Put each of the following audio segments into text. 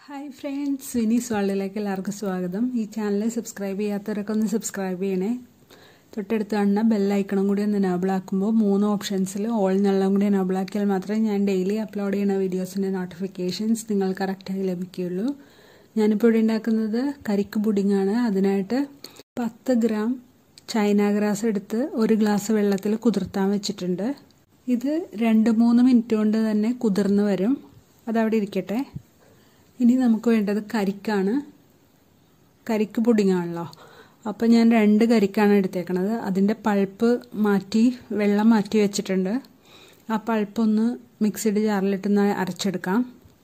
hi friends Vinees വേൾഡിലേക്ക് എല്ലാവർക്കും സ്വാഗതം ഈ ചാനൽ സബ്സ്ക്രൈബ് ചെയ്യാത്തവരൊക്കെ ഒന്ന് സബ്സ്ക്രൈബ് ചെയ്യണേ തൊട്ടടുത്ത് കാണുന്ന ബെല്ലൈക്കണം കൂടി ഒന്ന് എനേബിൾ ആക്കുമ്പോൾ മൂന്ന് ഓപ്ഷൻസിൽ ഓൾ എന്നുള്ളതും കൂടി എനേബിൾ ആക്കിയാൽ മാത്രമേ ഞാൻ ഡെയിലി അപ്ലോഡ് ചെയ്യുന്ന വീഡിയോസിൻ്റെ നോട്ടിഫിക്കേഷൻസ് നിങ്ങൾ കറക്റ്റായി ലഭിക്കുകയുള്ളൂ ഞാനിപ്പോൾ ഇവിടെ ഉണ്ടാക്കുന്നത് കരിക്ക് പുഡിങ്ങാണ് അതിനായിട്ട് പത്ത് ഗ്രാം ചൈന ഗ്രാസ് എടുത്ത് ഒരു ഗ്ലാസ് വെള്ളത്തിൽ കുതിർത്താൻ വെച്ചിട്ടുണ്ട് ഇത് രണ്ട് മൂന്ന് മിനിറ്റ് കൊണ്ട് തന്നെ കുതിർന്ന് വരും അതവിടെ ഇരിക്കട്ടെ ഇനി നമുക്ക് വേണ്ടത് കരിക്കാണ് കരിക്ക് പുഡിങ്ങാണല്ലോ അപ്പോൾ ഞാൻ രണ്ട് കരിക്കാണ് എടുത്തേക്കണത് അതിൻ്റെ പൾപ്പ് മാറ്റി വെള്ളം മാറ്റി വെച്ചിട്ടുണ്ട് ആ പൾപ്പൊന്ന് മിക്സിഡ് ജാറിലിട്ടൊന്ന് അരച്ചെടുക്കാം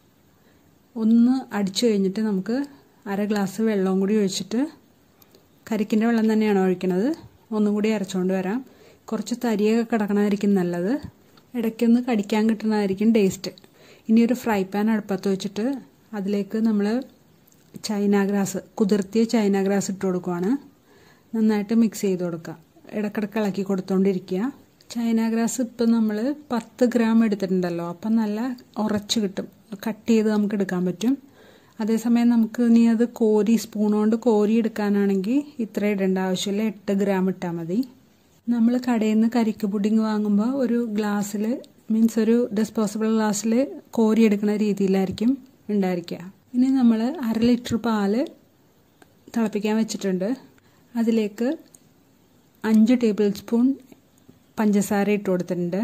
ഒന്ന് അടിച്ചു കഴിഞ്ഞിട്ട് നമുക്ക് അര ഗ്ലാസ് വെള്ളവും കൂടി ഒഴിച്ചിട്ട് കരിക്കിൻ്റെ വെള്ളം തന്നെയാണ് ഒഴിക്കുന്നത് ഒന്നും കൂടി അരച്ചുകൊണ്ട് വരാം കുറച്ച് തരിയൊക്കെ കിടക്കണമായിരിക്കും നല്ലത് ഇടയ്ക്കൊന്ന് കടിക്കാൻ കിട്ടുന്നതായിരിക്കും ടേസ്റ്റ് ഇനി ഒരു ഫ്രൈ പാൻ അടുപ്പത്ത് വെച്ചിട്ട് അതിലേക്ക് നമ്മൾ ചൈന ഗ്രാസ് കുതിർത്തിയ ചൈന ഗ്രാസ് ഇട്ട് കൊടുക്കുവാണ് നന്നായിട്ട് മിക്സ് ചെയ്ത് കൊടുക്കുക ഇടക്കിടക്ക് ഇളക്കി കൊടുത്തോണ്ടിരിക്കുക ചൈന ഗ്രാസ് ഇപ്പം നമ്മൾ പത്ത് ഗ്രാം എടുത്തിട്ടുണ്ടല്ലോ അപ്പം നല്ല ഉറച്ച് കിട്ടും കട്ട് ചെയ്ത് നമുക്ക് എടുക്കാൻ പറ്റും അതേസമയം നമുക്ക് ഇനി അത് കോരി സ്പൂൺ കൊണ്ട് കോരി എടുക്കാനാണെങ്കിൽ ഇത്ര ഇടേണ്ട ആവശ്യമില്ല എട്ട് ഗ്രാം ഇട്ടാൽ മതി നമ്മൾ കടയിൽ നിന്ന് കരിക്ക് പുഡിങ് വാങ്ങുമ്പോൾ ഒരു ഗ്ലാസ്സിൽ മീൻസ് ഒരു ഡിസ്പോസിബിൾ ഗ്ലാസ്സിൽ കോരി എടുക്കുന്ന രീതിയിലായിരിക്കും ഉണ്ടായിരിക്കുക ഇനി നമ്മൾ അര ലിറ്റർ പാല് തിളപ്പിക്കാൻ വെച്ചിട്ടുണ്ട് അതിലേക്ക് അഞ്ച് ടേബിൾ സ്പൂൺ പഞ്ചസാര ഇട്ട് കൊടുത്തിട്ടുണ്ട്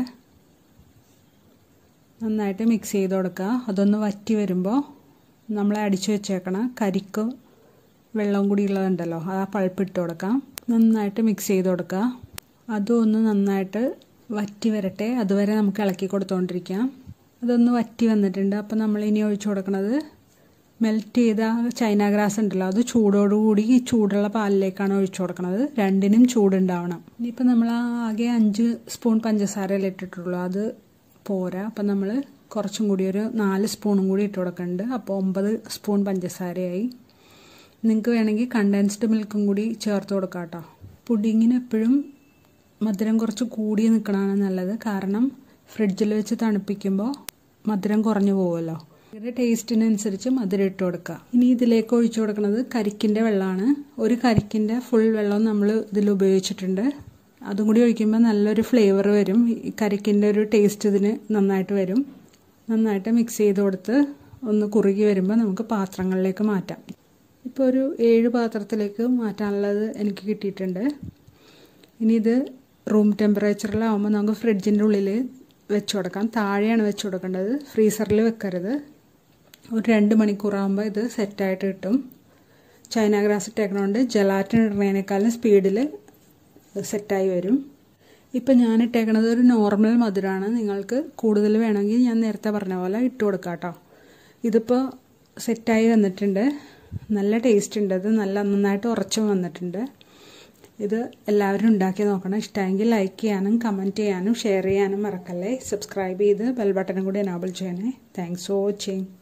നന്നായിട്ട് മിക്സ് ചെയ്ത് കൊടുക്കുക അതൊന്ന് വറ്റി വരുമ്പോൾ നമ്മൾ അടിച്ചു വെച്ചേക്കണ കരിക്ക് വെള്ളവും കൂടി ഉള്ളതുണ്ടല്ലോ ആ പൾപ്പ് ഇട്ട് കൊടുക്കാം നന്നായിട്ട് മിക്സ് ചെയ്ത് കൊടുക്കുക അതും ഒന്ന് നന്നായിട്ട് വറ്റി വരട്ടെ അതുവരെ നമുക്ക് ഇളക്കി കൊടുത്തുകൊണ്ടിരിക്കാം അതൊന്ന് വറ്റി വന്നിട്ടുണ്ട് അപ്പം നമ്മൾ ഇനി ഒഴിച്ചു കൊടുക്കുന്നത് മെൽറ്റ് ചെയ്ത ചൈന ഗ്രാസ് ഉണ്ടല്ലോ അത് ചൂടോടുകൂടി ഈ ചൂടുള്ള പാലിലേക്കാണ് ഒഴിച്ചു കൊടുക്കുന്നത് രണ്ടിനും ചൂടുണ്ടാവണം ഇനിയിപ്പോൾ നമ്മൾ ആകെ അഞ്ച് സ്പൂൺ പഞ്ചസാരയിൽ ഇട്ടിട്ടുള്ളൂ അത് പോരാ അപ്പം നമ്മൾ കുറച്ചും കൂടി ഒരു നാല് സ്പൂണും കൂടി ഇട്ട് കൊടുക്കുന്നുണ്ട് അപ്പോൾ ഒമ്പത് സ്പൂൺ പഞ്ചസാരയായി നിങ്ങൾക്ക് വേണമെങ്കിൽ കണ്ടൻസ്ഡ് മിൽക്കും കൂടി ചേർത്ത് കൊടുക്കാം കേട്ടോ പുഡിങ്ങിന് എപ്പോഴും മധുരം കുറച്ച് കൂടി നിൽക്കണതാണ് നല്ലത് കാരണം ഫ്രിഡ്ജിൽ വെച്ച് തണുപ്പിക്കുമ്പോൾ മധുരം കുറഞ്ഞു പോകുമല്ലോ ഇതിൻ്റെ ടേസ്റ്റിനനുസരിച്ച് മധുരം ഇട്ട് കൊടുക്കുക ഇനി ഇതിലേക്ക് ഒഴിച്ചു കൊടുക്കുന്നത് കരിക്കിൻ്റെ വെള്ളമാണ് ഒരു കരിക്കിൻ്റെ ഫുൾ വെള്ളം നമ്മൾ ഇതിൽ ഉപയോഗിച്ചിട്ടുണ്ട് അതും കൂടി ഒഴിക്കുമ്പോൾ നല്ലൊരു ഫ്ലേവർ വരും ഈ കരിക്കിൻ്റെ ഒരു ടേസ്റ്റ് ഇതിന് നന്നായിട്ട് വരും നന്നായിട്ട് മിക്സ് ചെയ്ത് കൊടുത്ത് ഒന്ന് കുറുകി വരുമ്പോൾ നമുക്ക് പാത്രങ്ങളിലേക്ക് മാറ്റാം ഇപ്പോൾ ഒരു ഏഴ് പാത്രത്തിലേക്ക് മാറ്റാനുള്ളത് എനിക്ക് കിട്ടിയിട്ടുണ്ട് ഇനി ഇത് റൂം ടെമ്പറേച്ചറിലാവുമ്പോൾ നമുക്ക് ഫ്രിഡ്ജിൻ്റെ ഉള്ളിൽ വെച്ച് കൊടുക്കാം താഴെയാണ് വെച്ച് കൊടുക്കേണ്ടത് ഫ്രീസറിൽ വെക്കരുത് ഒരു രണ്ട് മണിക്കൂറാകുമ്പോൾ ഇത് സെറ്റായിട്ട് കിട്ടും ചൈന ഗ്രാസ് ഇട്ടേക്കണോണ്ട് ജലാറ്റിൻ ഇടുന്നതിനേക്കാളും സ്പീഡിൽ സെറ്റായി വരും ഇപ്പം ഞാൻ ഇട്ടേക്കണത് ഒരു നോർമൽ മധുരമാണ് നിങ്ങൾക്ക് കൂടുതൽ വേണമെങ്കിൽ ഞാൻ നേരത്തെ പറഞ്ഞ പോലെ ഇട്ട് കൊടുക്കാം കേട്ടോ ഇതിപ്പോൾ സെറ്റായി വന്നിട്ടുണ്ട് നല്ല ടേസ്റ്റ് ഉണ്ട് ഇത് നല്ല നന്നായിട്ട് ഉറച്ചും വന്നിട്ടുണ്ട് ഇത് എല്ലാവരും ഉണ്ടാക്കി നോക്കണം ഇഷ്ടമെങ്കിൽ ലൈക്ക് ചെയ്യാനും കമൻറ്റ് ചെയ്യാനും ഷെയർ ചെയ്യാനും മറക്കല്ലേ സബ്സ്ക്രൈബ് ചെയ്ത് ബെൽ ബട്ടണും കൂടി എനാബിൾ ചെയ്യണേ താങ്ക്സ് ഫോർ വാച്ചിങ്